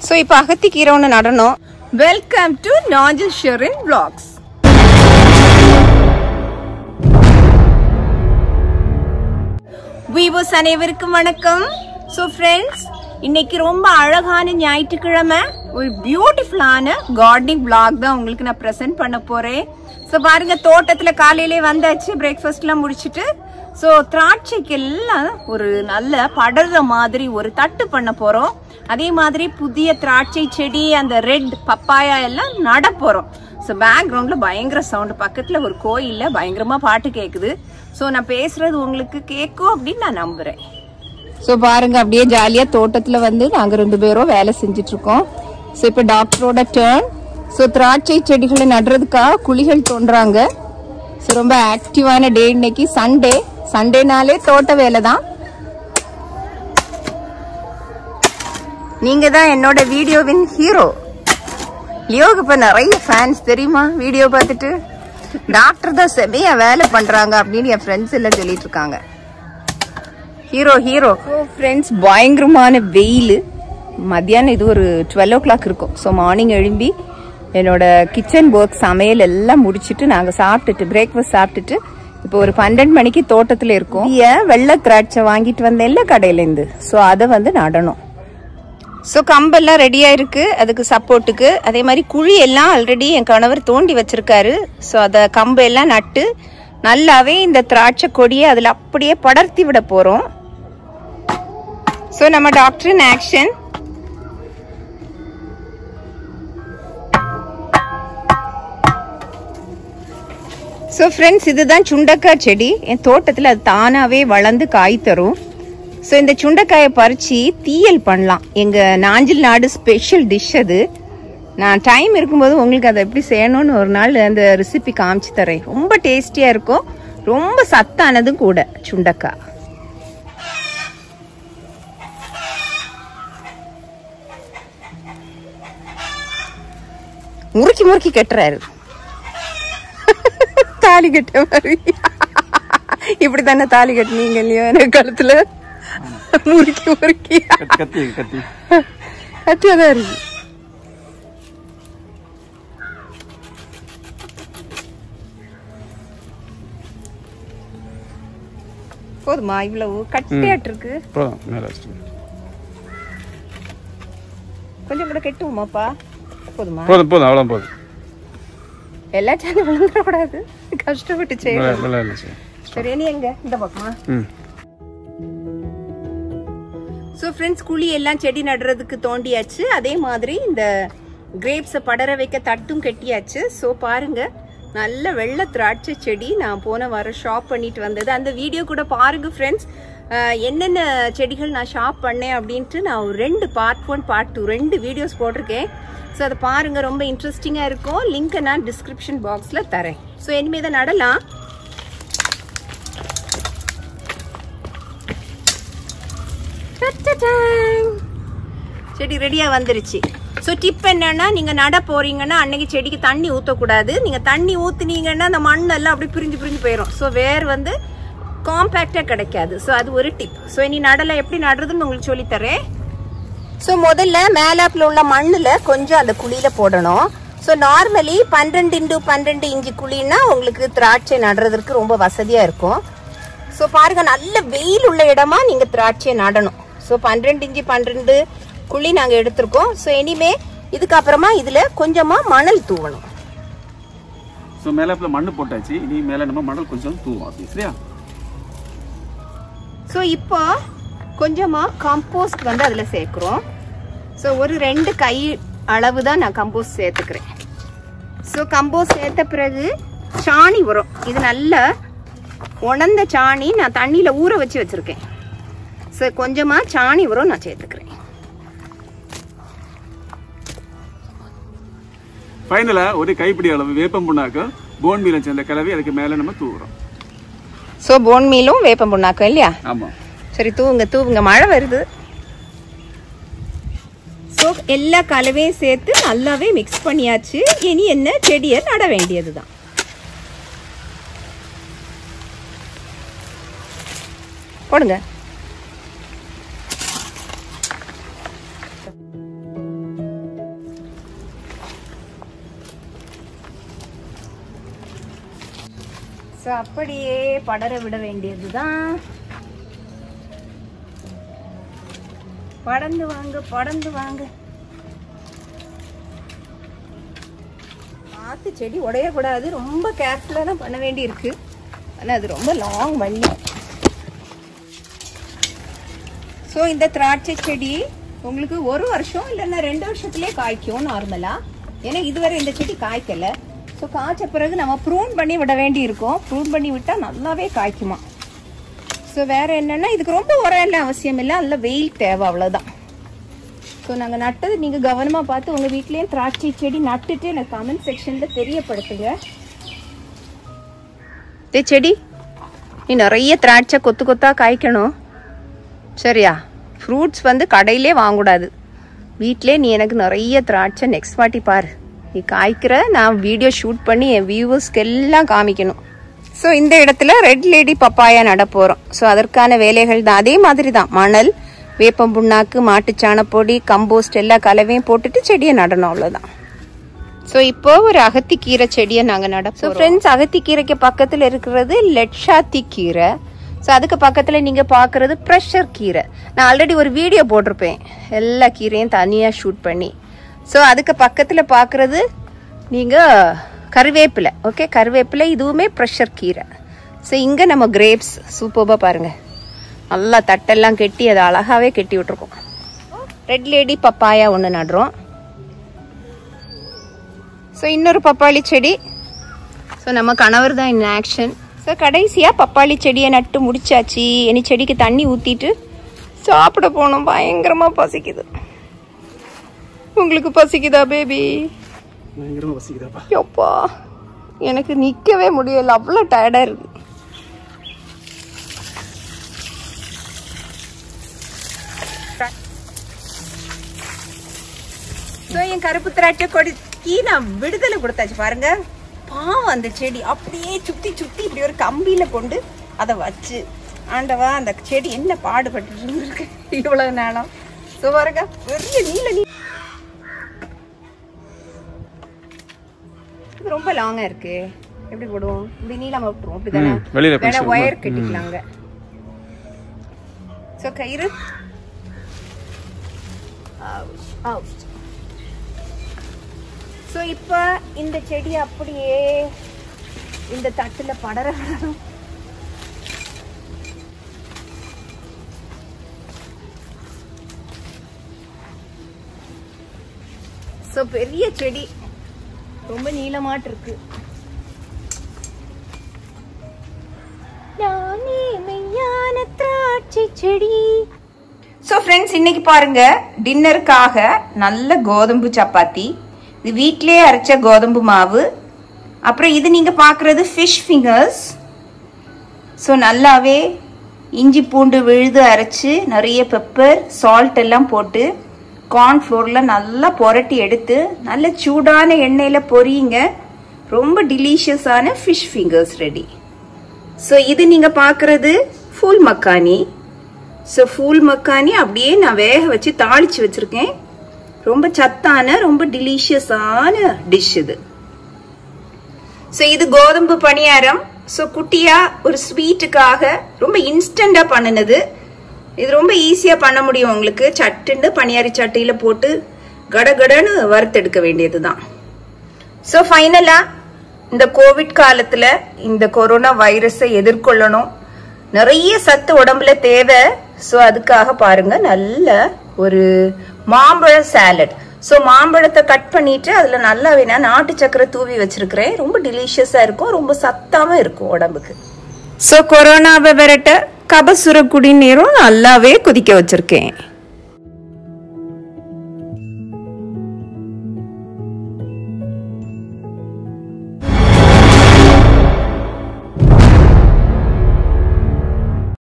So இப்போ அகத்திக்கீரை ஒன்று நடணும் welcome to Nazil Sherin vlogs விவோஸ் அனைவருக்கும் வணக்கம் ஸோ ஃப்ரெண்ட்ஸ் இன்னைக்கு ரொம்ப அழகான ஞாயிற்றுக்கிழமை ஒரு பியூட்டிஃபுல்லான கார்டனிங் vlog தான் உங்களுக்கு நான் ப்ரெசென்ட் பண்ண போறேன் ஸோ பாருங்க தோட்டத்துல காலையிலே வந்தாச்சு பிரேக்ஃபாஸ்ட்லாம் முடிச்சிட்டு ஸோ திராட்சைக்கு எல்லாம் ஒரு நல்ல படர்ற மாதிரி ஒரு தட்டு பண்ண போறோம் அதே மாதிரி புதிய திராட்சை செடி அந்த ரெட் பப்பாயா எல்லாம் நட போறோம் ஸோ பேக்ரவுண்ட்ல பயங்கர சவுண்ட் பக்கத்துல ஒரு கோயில்ல பயங்கரமா பாட்டு கேக்குது ஸோ நான் பேசுறது உங்களுக்கு கேட்கும் அப்படின்னு நான் நம்புறேன் ஸோ பாருங்க அப்படியே ஜாலியா தோட்டத்துல வந்து நாங்க ரெண்டு பேரும் வேலை செஞ்சுட்டு இருக்கோம் ஸோ இப்போ டாக்டரோட டேர்ன் ஸோ திராட்சை செடிகளை நடுறதுக்காக குழிகள் தோன்றாங்க ஸோ ரொம்ப ஆக்டிவான டே இன்னைக்கு சண்டே சண்டேனாலே தோட்ட வேலை தான் நீங்க தான் என்னோட வீடியோவின் ஹீரோ லியோக்கு இப்ப நிறைய ஃபேன்ஸ் தெரியுமா வீடியோ பார்த்துட்டு டாக்டர் தான் செமையா வேலை பண்றாங்க அப்படின்னு என் ஃப்ரெண்ட்ஸ் எல்லாம் சொல்லிட்டு இருக்காங்க ஹீரோ ஹீரோ ஃப்ரெண்ட்ஸ் பயங்கரமான வெயில் மத்தியானம் இது ஒரு டுவெல் ஓ கிளாக் இருக்கும் ஸோ மார்னிங் எழும்பி என்னோட கிச்சன் ஒர்க் சமையல் எல்லாம் முடிச்சிட்டு நாங்கள் சாப்பிட்டுட்டு பிரேக்ஃபாஸ்ட் சாப்பிட்டுட்டு இப்போ ஒரு பன்னெண்டு மணிக்கு தோட்டத்தில் இருக்கோம் ஏன் வெள்ளை திராட்சை வாங்கிட்டு வந்தேன்ல கடையிலேருந்து ஸோ அதை வந்து நடணும் ஸோ கம்பெல்லாம் ரெடியாக இருக்கு அதுக்கு சப்போர்ட்டுக்கு அதே மாதிரி குழி எல்லாம் ஆல்ரெடி என் கணவர் தோண்டி வச்சிருக்காரு ஸோ அதை கம்பு எல்லாம் நட்டு நல்லாவே இந்த திராட்சை கொடியை அதில் அப்படியே படர்த்தி விட போகிறோம் ஸோ நம்ம doctor in action so friends இதுதான் சுண்டக்காய் செடி என் தோட்டத்தில் அது தானாகவே வளர்ந்து காய் தரும் ஸோ இந்த சுண்டைக்காயை பறித்து தீயல் பண்ணலாம் எங்கள் நாஞ்சில் நாடு ஸ்பெஷல் டிஷ் அது நான் டைம் இருக்கும்போது உங்களுக்கு அதை எப்படி செய்யணும்னு ஒரு நாள் அந்த ரெசிபி காமிச்சு தரேன் ரொம்ப டேஸ்டியாக இருக்கும் ரொம்ப சத்தானதும் கூட சுண்டக்காய் முறுக்கி முறுக்கி கட்டுறாரு தாலி கட்ட மாதிரி இப்படி தானே தாலி கட்டினீங்க இல்லையா எனக்கு கழுத்துல முறுக்கி முறுக்கி கத்தி கத்தி கத்தி கட்டியாதான் இருக்கு போதுமா இவ்வளவு கட்டியாட்டு இருக்கு போதும் மேலே வச்சுட்டு கொஞ்சம் கூட கெட்டுவோமாப்பா போதுமா போதும் போதும் அவ்வளோ போதும் எல்லா சேனல் விழுந்துடக்கூடாது கஷ்டப்பட்டு செய்யணும் வெள்ளை வெள்ளை இல்லை சார் சரி நீ எங்க இந்த பக்கமா ம் ஸோ ஃப்ரெண்ட்ஸ் குழி எல்லாம் செடி நடுறதுக்கு தோண்டியாச்சு அதே மாதிரி இந்த கிரேப்ஸை படர வைக்க தட்டும் கட்டியாச்சு ஸோ பாருங்க நல்ல வெள்ளை திராட்சை செடி நான் போன வாரம் ஷாப் பண்ணிட்டு வந்தது அந்த வீடியோ கூட பாருங்க ஃப்ரெண்ட்ஸ் என்னென்ன செடிகள் நான் ஷாப் பண்ணேன் அப்படின்ட்டு நான் ஒரு ரெண்டு பார்ட் ஒன் பார்ட் டூ ரெண்டு வீடியோஸ் போட்டிருக்கேன் ஸோ அதை பாருங்க ரொம்ப இன்ட்ரெஸ்டிங்காக இருக்கும் லிங்கை நான் டிஸ்கிரிப்ஷன் பாக்ஸில் தரேன் ஸோ இனிமேல் இதை நடலாம் டட்டடாங். செடி ரெடியா வந்துருச்சு ஸோ டிப் என்னன்னா நீங்க நட போறீங்கன்னா அன்னைக்கு செடிக்கு தண்ணி ஊற்றக்கூடாது நீங்க தண்ணி ஊத்துனீங்கன்னா அந்த மண்ணெல்லாம் அப்படியே பிரிஞ்சு பிரிஞ்சு போயிடும் ஸோ வேர் வந்து காம்பேக்டா கிடைக்காது ஸோ அது ஒரு டிப் ஸோ இனி நடலை எப்படி நடுறதுன்னு உங்களுக்கு சொல்லித் தரேன் ஸோ முதல்ல மேலாப்பில் உள்ள மண்ணில் கொஞ்சம் அந்த குழியில போடணும் ஸோ நார்மலி பன்னிரெண்டு இன்டு பன்னிரெண்டு இன்ச்சு குழின்னா உங்களுக்கு திராட்சை நடுறதுக்கு ரொம்ப வசதியா இருக்கும் ஸோ பாருங்க நல்ல வெயில் உள்ள இடமா நீங்க திராட்சையை நடணும் ஸோ பன்னிரெண்டு இன்ச்சு பன்னிரெண்டு குழி நாங்க எடுத்திருக்கோம் ஸோ இனிமே இதுக்கப்புறமா இதுல கொஞ்சமா மணல் தூவணும் ஸோ மேலே இப்போ மண்ணு போட்டாச்சு இனி மேலே நம்ம மணல் கொஞ்சம் தூவோம் அப்படி சரியா ஸோ இப்போ கொஞ்சமா கம்போஸ்ட் வந்து அதுல சேர்க்குறோம் ஸோ ஒரு ரெண்டு கை அளவு தான் நான் கம்போஸ்ட் சேர்த்துக்கிறேன் ஸோ கம்போஸ்ட் சேர்த்த பிறகு சாணி வரும் இது நல்ல உணர்ந்த சாணி நான் தண்ணியில ஊற வச்சு வச்சிருக்கேன் ஸோ கொஞ்சமா சாணி உரம் நான் சேர்த்துக்கிறேன் ஃபைனலாக ஒரு கைப்பிடி அளவு வேப்பம் புண்ணாக்கு போன் மீலம் சேர்ந்த கலவை அதுக்கு மேலே நம்ம தூவுறோம் ஸோ போன் மீலும் வேப்பம் புண்ணாக்கம் இல்லையா ஆமாம் சரி தூவுங்க தூவுங்க மழை வருது ஸோ எல்லா கலவையும் சேர்த்து நல்லாவே மிக்ஸ் பண்ணியாச்சு இனி என்ன செடியை நட வேண்டியதுதான் போடுங்க ஸோ அப்படியே படர விட வேண்டியதுதான் படந்து வாங்க படந்து வாங்க பார்த்து செடி உடையக்கூடாது ரொம்ப கேர்ஃபுல்லாக தான் பண்ண வேண்டியிருக்கு ஆனால் அது ரொம்ப லாங் வழி ஸோ இந்த திராட்சை செடி உங்களுக்கு ஒரு வருஷம் இல்லைன்னா ரெண்டு வருஷத்துலேயே காய்க்கும் நார்மலாக ஏன்னா இதுவரை இந்த செடி காய்க்கலை ஸோ காய்ச்ச பிறகு நம்ம ப்ரூன் பண்ணி விட வேண்டி இருக்கும் ப்ரூன் பண்ணி விட்டால் நல்லாவே காய்க்குமா ஸோ வேற என்னன்னா இதுக்கு ரொம்ப உரம் எல்லாம் அவசியம் இல்லை அதில் வெயில் தேவை அவ்வளோதான் ஸோ நாங்கள் நட்டது நீங்கள் கவனமாக பார்த்து உங்கள் வீட்லேயும் திராட்சை செடி நட்டுட்டு எனக்கு கமெண்ட் செக்ஷனில் தெரியப்படுத்துங்க இதே செடி நீ நிறைய திராட்சை கொத்து கொத்தா காய்க்கணும் சரியா ஃப்ரூட்ஸ் வந்து கடையிலே வாங்கக்கூடாது வீட்டிலே நீ எனக்கு நிறைய திராட்சை நெக்ஸ்ட் வாட்டி பாரு நீ காய்க்கிற நான் வீடியோ ஷூட் பண்ணி என் வியூவர்ஸ்க்கு எல்லாம் காமிக்கணும் ஸோ இந்த இடத்துல ரெட் லேடி பப்பாயா நட போகிறோம் ஸோ அதற்கான வேலைகள் தான் அதே மாதிரி தான் மணல் வேப்பம் புண்ணாக்கு மாட்டுச்சாணப்பொடி கம்போஸ்ட் எல்லா கலவையும் போட்டுட்டு செடியை நடணும் அவ்வளோதான் ஸோ இப்போ ஒரு அகத்திக்கீரை செடியை நாங்கள் நடப்போம் ஸோ ஃப்ரெண்ட்ஸ் அகத்திக்கீரைக்கு பக்கத்தில் இருக்கிறது லெட்ஷாத்தி கீரை ஸோ அதுக்கு பக்கத்தில் நீங்கள் பார்க்குறது ப்ரெஷர் கீரை நான் ஆல்ரெடி ஒரு வீடியோ போட்டிருப்பேன் எல்லா கீரையும் தனியாக ஷூட் பண்ணி ஸோ அதுக்கு பக்கத்தில் பார்க்குறது நீங்கள் கருவேப்பிலை ஓகே கருவேப்பிலை இதுவுமே ப்ரெஷர் கீரை ஸோ இங்கே நம்ம கிரேப்ஸ் சூப்பராக பாருங்கள் நல்லா தட்டெல்லாம் கெட்டி அதை அழகாகவே கெட்டி விட்ருக்கோம் ரெட் லேடி பப்பாயா ஒன்று நடுறோம் ஸோ இன்னொரு பப்பாளி செடி ஸோ நம்ம கணவர் தான் இந்த ஆக்ஷன் ஸோ கடைசியாக பப்பாளி செடியை நட்டு முடிச்சாச்சு இனி செடிக்கு தண்ணி ஊற்றிட்டு சாப்பிட போனோம் பயங்கரமாக பசிக்குது உங்களுக்கு பசிக்குதா பேபி பயங்கரமா வசிக்குதாப்பா எப்பா எனக்கு நிற்கவே முடியல அவ்வளோ டயர்டாக இருக்கு ஸோ என் கருப்பு திராட்சை கொடிக்கு நான் விடுதலை கொடுத்தாச்சு பாருங்க பாவம் அந்த செடி அப்படியே சுத்தி சுத்தி இப்படி ஒரு கம்பியில கொண்டு அதை வச்சு ஆண்டவா அந்த செடி என்ன பாடுபட்டு இருந்திருக்கு இவ்வளவு நேரம் ஸோ பாருங்க பெரிய நீல நீ இது ரொம்ப லாங்கா இருக்கு எப்படி போடுவோம் இப்படி நீளமா விட்டுருவோம் அப்படிதானே ம், வெளியில வேணா பிடிச்சிருவோம். ஒயர் கட்டிக்கலாங்க ஸோ கயிறு ஸோ இப்போ இந்த செடி அப்படியே இந்த தட்டுல படர விடணும் ஸோ பெரிய செடி ரொம்ப நீளமாட்டு இருக்கு நானே மெய்யான திராட்சை செடி ஸோ ஃப்ரெண்ட்ஸ் இன்னைக்கு பாருங்க டின்னருக்காக நல்ல கோதம்பு சப்பாத்தி இது வீட்டிலேயே அரைச்ச கோதம்பு மாவு அப்புறம் இது நீங்க பார்க்குறது ஃபிஷ் ஃபிங்கர்ஸ் ஸோ நல்லாவே இஞ்சி பூண்டு விழுது அரைச்சு நிறைய பெப்பர் சால்ட் எல்லாம் போட்டு கார்ன்ஃப்ளோரில் நல்லா புரட்டி எடுத்து நல்ல சூடான எண்ணெயில் பொரியுங்க ரொம்ப டிலீஷியஸான ஃபிஷ் ஃபிங்கர்ஸ் ரெடி ஸோ இது நீங்கள் பார்க்குறது ஃபூல் மக்கானி ஸோ ஃபூல் மக்கானி அப்படியே நான் வேக வச்சு தாளிச்சு வச்சுருக்கேன் ரொம்ப சத்தான ரொம்ப டிலீஷியஸான டிஷ் இது ஸோ இது கோதம்பு பணியாரம் ஸோ குட்டியா ஒரு ஸ்வீட்டுக்காக ரொம்ப இன்ஸ்டண்டா பண்ணினது இது ரொம்ப ஈஸியா பண்ண முடியும் உங்களுக்கு சட்டுன்னு பணியாரி சட்டியில போட்டு கடகடன்னு வறுத்தெடுக்க வேண்டியதுதான் ஸோ ஃபைனலா இந்த கோவிட் காலத்துல இந்த கொரோனா வைரஸை எதிர்கொள்ளணும் நிறைய சத்து உடம்புல தேவை ஸோ அதுக்காக பாருங்க நல்ல ஒரு மாம்பழ சாலட் ஸோ மாம்பழத்தை கட் பண்ணிட்டு அதுல நல்லா வேணா நாட்டு சக்கரை தூவி வச்சிருக்கிறேன் ரொம்ப டிலீஷியஸா இருக்கும் ரொம்ப சத்தாவும் இருக்கும் உடம்புக்கு ஸோ கொரோனாவை விரட்ட கபசுர குடிநீரும் நல்லாவே கொதிக்க வச்சிருக்கேன்